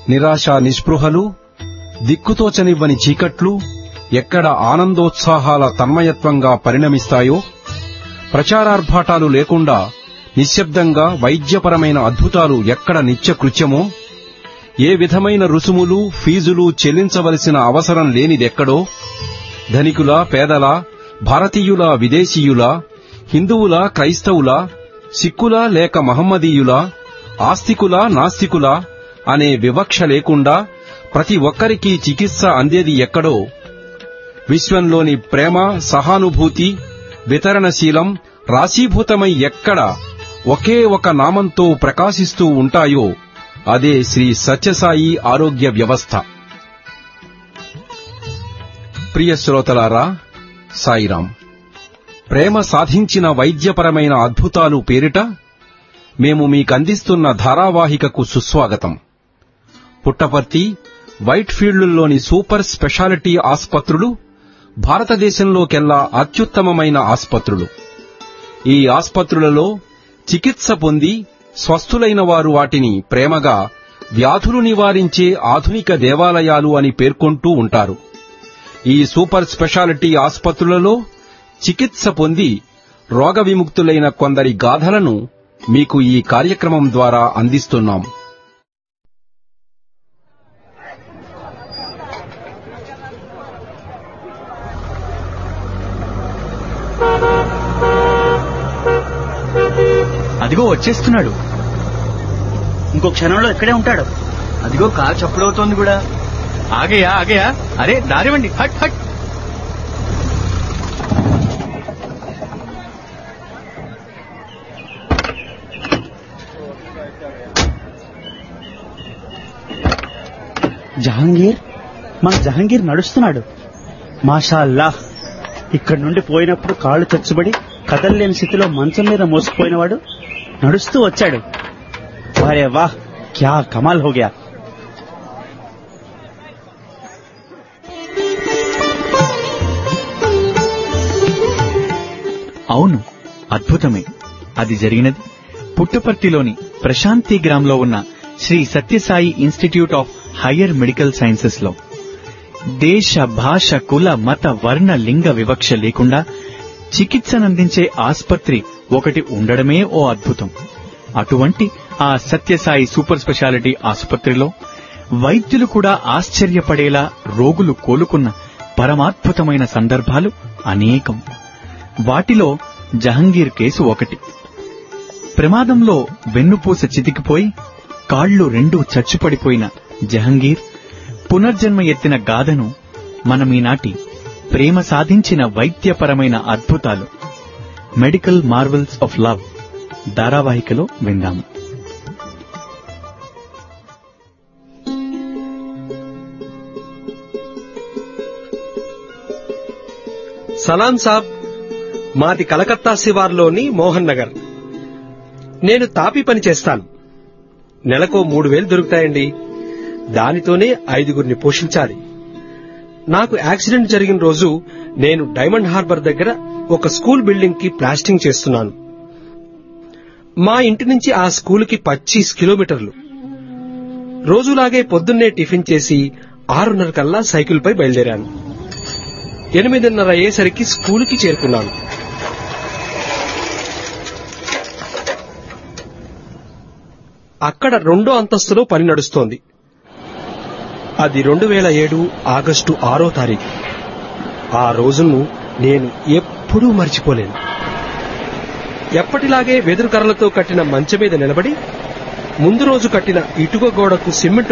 నిరాశ నిస్పృహలు దిక్కుతోచనివ్వని చీకట్లు ఎక్కడ ఆనందోత్సాహాల తన్మయత్వంగా పరిణమిస్తాయో ప్రచారార్భాటాలు లేకుండా నిశ్శబ్దంగా వైద్యపరమైన అద్భుతాలు ఎక్కడ నిత్యకృత్యమో ఏ విధమైన రుసుములు ఫీజులు చెల్లించవలసిన అవసరం లేనిదెక్కడో ధనికుల పేదల భారతీయుల విదేశీయుల హిందువుల క్రైస్తవుల సిక్కుల లేక మహమ్మదీయుల ఆస్తికుల నాస్తికుల అనే వివక్ష లేకుండా ప్రతి ఒక్కరికీ చికిత్స అందేది ఎక్కడో విశ్వంలోని ప్రేమ సహానుభూతి వితరణశీలం రాశీభూతమై ఎక్కడ ఒకే ఒక నామంతో ప్రకాశిస్తూ ఉంటాయో అదే శ్రీ సత్యసాయి ఆరోగ్య వ్యవస్థ ప్రియ శ్రోతలారా సాయిరాం ప్రేమ సాధించిన వైద్యపరమైన అద్భుతాలు పేరిట మేము మీకందిస్తున్న ధారావాహికకు సుస్వాగతం పుట్టపర్తి వైట్ ఫీల్డ్లోని సూపర్ స్పెషాలిటీ ఆస్పత్రులు భారతదేశంలోకెల్లా అత్యుత్తమమైన ఆస్పత్రులు ఈ ఆస్పత్రులలో చికిత్స పొంది స్వస్థులైన వారు వాటిని ప్రేమగా వ్యాధులు నివారించే ఆధునిక దేవాలయాలు అని పేర్కొంటూ ఉంటారు ఈ సూపర్ స్పెషాలిటీ ఆస్పత్రులలో చికిత్స పొంది రోగ విముక్తులైన కొందరి గాథలను మీకు ఈ కార్యక్రమం ద్వారా అందిస్తున్నాం అదిగో వచ్చేస్తున్నాడు ఇంకో క్షణంలో ఇక్కడే ఉంటాడు అదిగో కారు చప్పుడవుతోంది కూడా ఆగయా ఆగయా అరే దారివ్వండి హట్ హట్ జహాంగీర్ మన జహాంగీర్ నడుస్తున్నాడు మాషా అల్లాహ్ ఇక్కడి నుండి పోయినప్పుడు కాళ్ళు చచ్చుబడి కదలలేని స్థితిలో మంచం మీద మోసుకుపోయినవాడు నడుస్తూ వచ్చాడు వారే వాహ్ క్యా కమాల్ హో గయా అవును అద్భుతమే అది జరిగినది పుట్టపర్తిలోని ప్రశాంతి గ్రామ్లో ఉన్న Sri Sathya Sai institute of higher medical sciences లో దేశ భాష కుల మత వర్ణ లింగ వివక్ష లేకుండా చికిత్సనందించే ఆస్పత్రి ఒకటి ఉండడమే ఓ అద్భుతం అటువంటి ఆ సత్యసాయి సూపర్ స్పెషాలిటీ ఆసుపత్రిలో వైద్యులు కూడా ఆశ్చర్యపడేలా రోగులు కోలుకున్న పరమాద్భుతమైన సందర్భాలు అనేకం వాటిలో జహంగీర్ కేసు ఒకటి ప్రమాదంలో వెన్నుపూస చితికిపోయి కాళ్లు రెండూ చచ్చుపడిపోయిన జహంగీర్ పునర్జన్మ ఎత్తిన గాథను మనమీనాటి ప్రేమ సాధించిన వైద్యపరమైన అద్భుతాలు మెడికల్ మార్వెల్స్ ఆఫ్ లవ్ ధారావాహికలో విందాము సలాం సాబ్ మాది కలకత్తా శివార్లోని మోహన్ నగర్ నేను తాపి పని చేస్తాను నెలకో మూడు వేలు దొరుకుతాయండి దానితోనే ఐదుగురిని పోషించాలి నాకు యాక్సిడెంట్ జరిగిన రోజు నేను డైమండ్ హార్బర్ దగ్గర ఒక స్కూల్ బిల్డింగ్ కి ప్లాస్టింగ్ చేస్తున్నాను మా ఇంటి నుంచి ఆ స్కూలుకి పచ్చీస్ కిలోమీటర్లు రోజులాగే పొద్దున్నే టిఫిన్ చేసి ఆరున్నర కల్లా సైకిల్పై బయలుదేరాను ఎనిమిదిన్నర అయ్యేసరికి స్కూలుకి చేరుకున్నాను అక్కడ రెండో అంతస్తులో పని నడుస్తోంది అది రెండు వేల ఏడు ఆగస్టు ఆరో తారీఖు ఆ రోజును నేను ఎప్పుడూ మర్చిపోలేను ఎప్పటిలాగే వెదురు కర్రలతో కట్టిన మంచం మీద నిలబడి ముందు రోజు కట్టిన ఇటుక గోడకు సిమెంట్